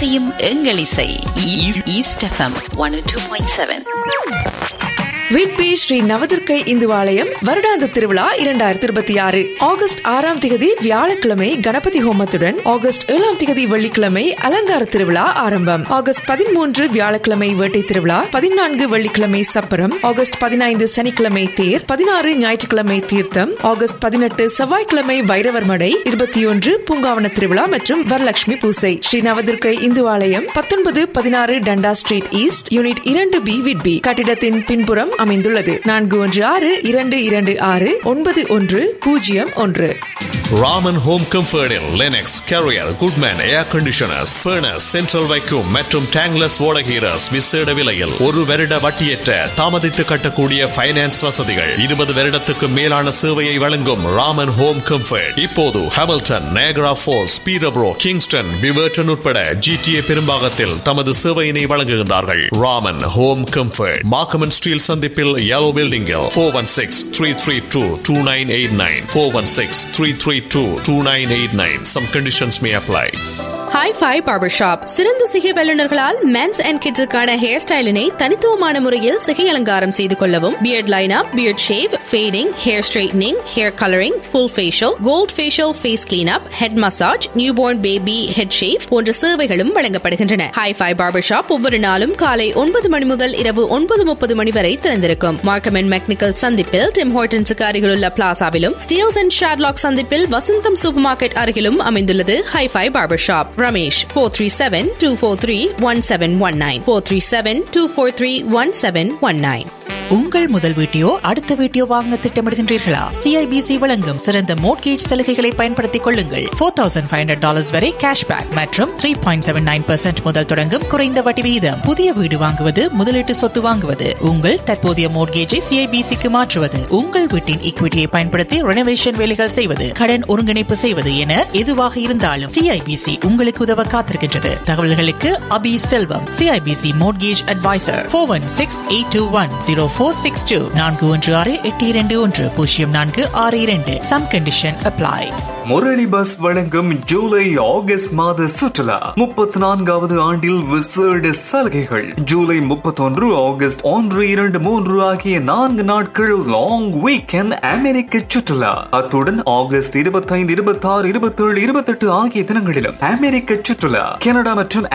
இசையும் எங்கள் இசை east FM one two point seven Whitby Sri Navadurgai இந்துவாலயம் வருடாந்த திருவிழா இரண்டாயிரத்தி இருபத்தி ஆறு ஆகஸ்ட் ஆறாம் திகதி வியாழக்கிழமை கணபதி ஹோமத்துடன் ஆகஸ்ட் ஏழாம் திகதி வெள்ளிக்கிழமை அலங்கார திருவிழா ஆரம்பம் ஆகஸ்ட் பதிமூன்று வியாழக்கிழமை வேட்டை திருவிழா பதினான்கு வெள்ளிக்கிழமை சப்பரம் ஆகஸ்ட் பதினைந்து சனிக்கிழமை தேர் பதினாறு ஞாயிற்றுக்கிழமை தீர்த்தம் ஆகஸ்ட் பதினெட்டு செவ்வாய்க்கிழமை வைரவர் மடை இருபத்தி ஒன்று பூங்காவன திருவிழா மற்றும் வரலட்சுமி பூசை ஸ்ரீ நவதுர்க்கை இந்துவாலயம் பத்தொன்பது பதினாறு டண்டா ஸ்ட்ரீட் ஈஸ்ட் யூனிட் இரண்டு பி விட்பி கட்டிடத்தின் பின்புறம் அமைந்துள்ளது நான்கு ஒன்று ஆறு இரண்டு இரண்டு ஆறு ஒன்பது ஒன்று பூஜ்ஜியம் ஒன்று ராமன் ஹோம் கம்ஃபர்டில் Lennox Carrier Goodman air conditioners furnace central வைக்கும் மற்றும் டேங்லஸ் ஓடகீரஸ் விசேட விலையில் ஒரு வருட வட்டியற்ற தாமதித்து கட்டக்கூடிய பைனான்ஸ் வசதிகள் இருபது வருடத்துக்கு மேலான சேவையை வழங்கும் ராமன் ஹோம் கம்ஃபர்ட் இப்போது Hamilton Niagara falls Peterborough Kingston விவர்டன் உட்பட ஜிடிஏ பெரும்பாகத்தில் தமது சேவையினை வழங்குகின்றார்கள் ராமன் ஹோம் கம்ஃபர்ட் மாக்கமன் ஸ்டீல் சந்திப்பில் yellow பில்டிங்கில் four one six three three two two nine eight nine four one six three three two two nine eight nine some conditions may apply hi fi barber shop சிறந்த சிகை வல்லுநர்களால் men's and கிட்ஸுக்கான hair ஸ்டைலினை தனித்துவமான முறையில் சிகை அலங்காரம் செய்து கொள்ளவும் beard lineup beard shave fading hair straightening hair colouring full facial gold facial face cleanup head massage new born baby head shave போன்ற சேவைகளும் வழங்கப்படுகின்றன ஹாய் ஃபை பார்பர் ஷாப் ஒவ்வொரு நாளும் காலை ஒன்பது மணி முதல் இரவு ஒன்பது முப்பது மணி வரை திறந்திருக்கும் மார்க்கம் அண்ட் மெக்னிக்கல் சந்திப்பில் டிம் ஹோட்டன்ஸுக்கு அருகிலுள்ள பிளாசாவிலும் ஸ்டீல்ஸ் அண்ட் ஷாட்லாக் சந்திப்பில் வசந்தம் சூப்பர் மார்க்கெட் அருகிலும் அமைந்துள்ளது hi fi barber shop Ramesh four three seven two four three one seven one nine four three seven two four three one seven one nine உங்கள் முதல் வீட்டையோ அடுத்த வீட்டையோ வாங்க திட்டமிடுகின்றீர்களா சிஐபிசி வழங்கும் சிறந்த மோட்கேஜ் சலுகைகளை பயன்படுத்திக் கொள்ளுங்கள் four thousand five hundred dollars வரை கேஷ்பேக் மற்றும் த்ரீ பாயிண்ட் செவன் நைன் முதல் தொடங்கும் குறைந்த வட்டி விகிதம் புதிய வீடு வாங்குவது முதலீட்டு சொத்து வாங்குவது உங்கள் தற்போதைய மோட்கேஜை சிஐபிசிக்கு மாற்றுவது உங்கள் வீட்டின் ஈக்விட்டியை பயன்படுத்தி ரெனோவேஷன் வேலைகள் செய்வது கடன் ஒருங்கிணைப்பு செய்வது என எதுவாக இருந்தாலும் சிஐபிசி உங்களுக்கு உதவ காத்திருக்கின்றது தகவல்களுக்கு Abi Selvam CIBC mortgage advisor four one six eight two one zero four six two நான்கு ஒன்று ஆறு எட்டு இரண்டு ஒன்று பூஜ்ஜியம் நான்கு ஆறு இரண்டு some condition apply Murali bus வழங்கும் ஜூலை ஆகஸ்ட் மாத சுற்றுலா முப்பத்தி நான்காவது ஆண்டில் விசேட சலுகைகள் ஜூலை முப்பத்தொன்று ஆகஸ்ட் ஒன்று இரண்டு மூன்று ஆகிய நான்கு நாட்கள் லாங் வீக்கெண்ட் அமெரிக்க சுற்றுலா அத்துடன் ஆகஸ்ட் இருபத்தைந்து இருபத்தி ஆறு இருபத்தி ஏழு இருபத்தி எட்டு ஆகிய தினங்களிலும் அமெரிக்க சுற்றுலா கனடா மற்றும்